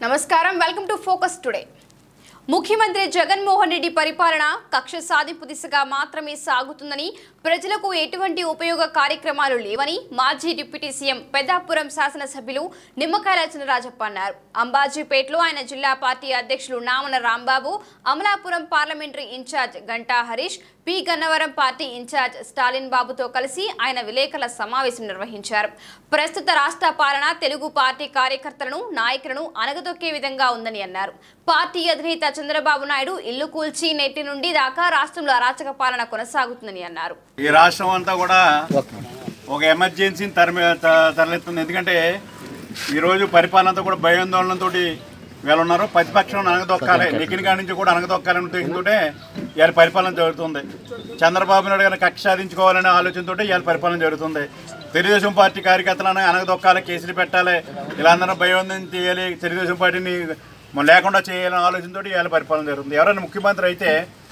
నమస్కారం welcome to focus today ముఖ్యమంత్రి జగన్మోహన్ రెడ్డి పరిపాలన కక్ష సాధింపు దిశగా మాత్రమే సాగుతుందని ప్రజలకు ఎటువంటి ఉపయోగ కార్యక్రమాలు లేవని మాజీ డిప్యూటీ సీఎం పెద్దాపురం శాసనసభ్యులు నిమ్మకాయల చినరాజప్ప అన్నారు అంబాజీపేటలో ఆయన జిల్లా పార్టీ అధ్యక్షులు Namana Rambabu Amalapuram parliamentary incharge Ganta Harish P Gannavaram party incharge Stalin బాబుతో కలిసి ఆయన విలేకరుల సమావేశం నిర్వహించారు ప్రస్తుత రాష్ట్ర పాలన తెలుగు పార్టీ కార్యకర్తలను నాయకులను అనగదొక్కే విధంగా ఉందని అన్నారు పార్టీ అధినేత చంద్రబాబు నాయుడు ఇల్లు కూల్చి నెట్టి నుండి దాకా రాష్ట్రంలో అరాచక పాలన కొనసాగుతుందని అన్నారు ఈ రాష్ట్రం అంతా కూడా ఒక ఎమర్జెన్సీని తరమి త- తరలిస్తుంది ఎందుకంటే ఈరోజు పరిపాలన అంతా కూడా భయాందోళనతో వీళ్ళు ఉన్నారు ప్రతిపక్షం అనగదొక్కాలి నెక్కిన కాడి నుంచి కూడా అనగదొక్కాలని ఉద్దేశంతోటే ఇవాళ పరిపాలన జరుగుతుంది చంద్రబాబు నాయుడు గారిని కక్ష సాధించుకోవాలనే ఆలోచనతో ఇవాళ పరిపాలన జరుగుతుంది తెలుగుదేశం పార్టీ కార్యకర్తలను అనగదొక్కాలి కేసులు పెట్టాలి ఇలా అందరూ భయోందం చేయాలి తెలుగుదేశం పార్టీని మ- లేకుండా చేయాలనే ఆలోచనతో ఇవాళ పరిపాలన జరుగుతుంది ఎవరైనా ముఖ్యమంత్రి అయితే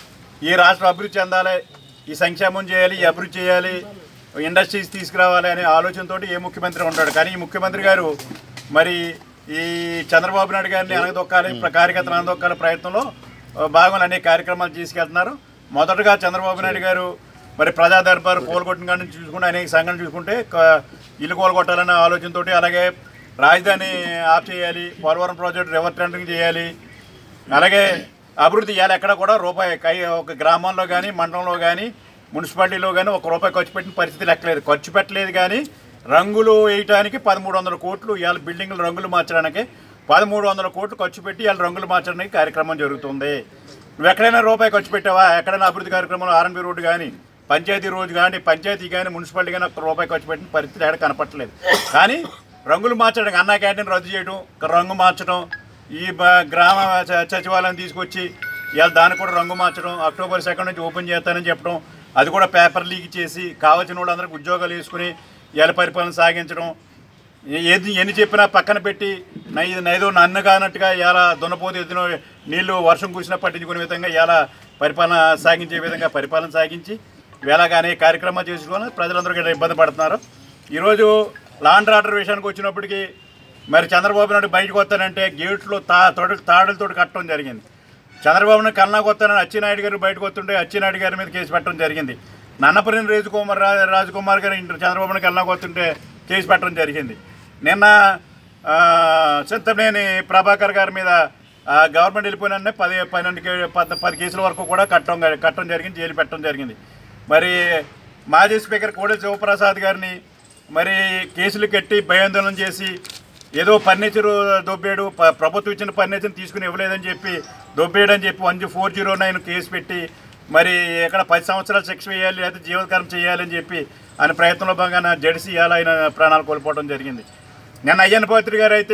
ఈ రాష్ట్రం అభివృద్ధి చెందాలి ఈ సంక్షేమం చేయాలి ఈ అభివృద్ధి చేయాలి ఇండస్ట్రీస్ తీసుకురావాలి అనే ఆలోచనతో ఏ ముఖ్యమంత్రి ఉంటాడు కానీ ఈ ముఖ్యమంత్రి గారు మరి ఈ చంద్రబాబు నాయుడు గారిని అనగదొక్కాలి ప్ర- కార్యకర్తలు అనగదొక్కాలి ప్రయత్నంలో ఆ, భాగంగా అనేక కార్యక్రమాలు తీసుకెళ్తున్నారు మొదటగా చంద్రబాబు నాయుడు గారు మరి ప్రజా దర్బారు కోలుకొట్టిన కాడి నుంచి చూసుకుంటే అనేక సంఘటనలు చూసుకుంటే క- ఇల్లు కోలుకొట్టాలనే ఆలోచనతోటి అలాగే రాజధాని ఆఫ్ చేయాలి పోలవరం ప్రాజెక్టు రివర్ టెండరింగ్ చేయాలి అలాగే అభివృద్ధి ఇవ్వాలి ఎక్కడ కూడా రూపాయి కై ఒక గ్రామంలో కానీ మండలంలో కానీ మున్సిపాలిటీలో కానీ ఒక రూపాయి ఖర్చు పెట్టిన పరిస్థితి లెక్కలేదు ఖర్చు పెట్టలేదు కానీ రంగులు వేయటానికి పదమూడు వందల కోట్లు ఇవాళ బిల్డింగ్లు రంగులు మార్చడానికి పదమూడు వందల కోట్లు ఖర్చు పెట్టి ఇవాళ రంగులు మార్చడానికి కార్యక్రమం జరుగుతుంది నువ్వు ఎక్కడైనా రూపాయి ఖర్చు పెట్టావా ఎక్కడైనా అభివృద్ధి కార్యక్రమంలో ఆర్ఎన్బి రోడ్డు కానీ పంచాయతీ రోడ్డు కానీ పంచాయతీ కానీ మున్సిపాలిటీ కానీ ఒక రూపాయి ఖర్చు పెట్టిన పరిస్థితి ఎక్కడ కనపట్టలేదు కానీ రంగులు మార్చడానికి అన్నా క్యాంటీన్ రద్దు చేయడం ఒక రంగు మార్చడం ఈ బ- గ్రామ స- సచివాలయం తీసుకొచ్చి ఇవాళ దానికి కూడా రంగు మార్చడం అక్టోబర్ సెకండ్ నుంచి ఓపెన్ చేస్తానని చెప్పడం అది కూడా పేపర్ లీక్ చేసి కావాల్సిన వాళ్ళందరికీ ఉద్యోగాలు వేసుకుని ఇవాళ పరిపాలన సాగించడం ఏ- ఏది ఎన్ని చెప్పినా పక్కన పెట్టి నా ఇది నైదో నన్ను కానట్టుగా ఇలా దున్నపోతు ఎత్తున నీళ్లు వర్షం కురిసినా పట్టించుకునే విధంగా ఇలా పరిపాలన సాగించే విధంగా పరిపాలన సాగించి వేళగానే కార్యక్రమాలు చేసుకొని ప్రజలందరూ కూడా ఇబ్బంది పడుతున్నారు ఈరోజు లాండ్ ఆర్డర్ విషయానికి వచ్చినప్పటికీ మరి చంద్రబాబు నాయుడు బయటకు వస్తానంటే గేట్లు తా తొడ తాడులతో కట్టడం జరిగింది చంద్రబాబు నాయుడు కల్నాకు వస్తానని అచ్చెన్నాయుడు గారు బయటకు వస్తుంటే అచ్చెన్నాయుడు గారి మీద కేసు పెట్టడం జరిగింది నన్నపరిని రాజకుమార్ రా- రాజకుమార్ గారు ఇంటర్ చంద్రబాబు నాయుడు కల్నాకు వస్తుంటే కేసు పెట్టడం జరిగింది నిన్న ఆ, చింతనేని ప్రభాకర్ గారి మీద ఆ, గవర్నమెంట్ వెళ్ళిపోయిన పది పన్నెండు కే- పద్ పది కేసుల వరకు కూడా కట్టడం కట్టడం జరిగింది జైలు పెట్టడం జరిగింది మరి మాజీ స్పీకర్ కోడెల శివప్రసాద్ గారిని మరి కేసులు కట్టి భయాందోళన చేసి ఏదో ఫర్నిచర్ దొబ్బేడు ప- ప్రభుత్వం ఇచ్చిన ఫర్నిచర్ తీసుకుని ఇవ్వలేదని చెప్పి దొబ్బేయడని చెప్పి one four zero nine case పెట్టి మరి ఇక్కడ పది సంవత్సరాలు శిక్ష వేయాలి లేదా జీవకరం చేయాలని చెప్పి ఆయన ప్రయత్నంలో భాగంగా జడిసి ఇవాళ ఆయన ప్రాణాలు కోల్పోవడం జరిగింది నిన్న అయ్యన్న పత్రి గారు అయితే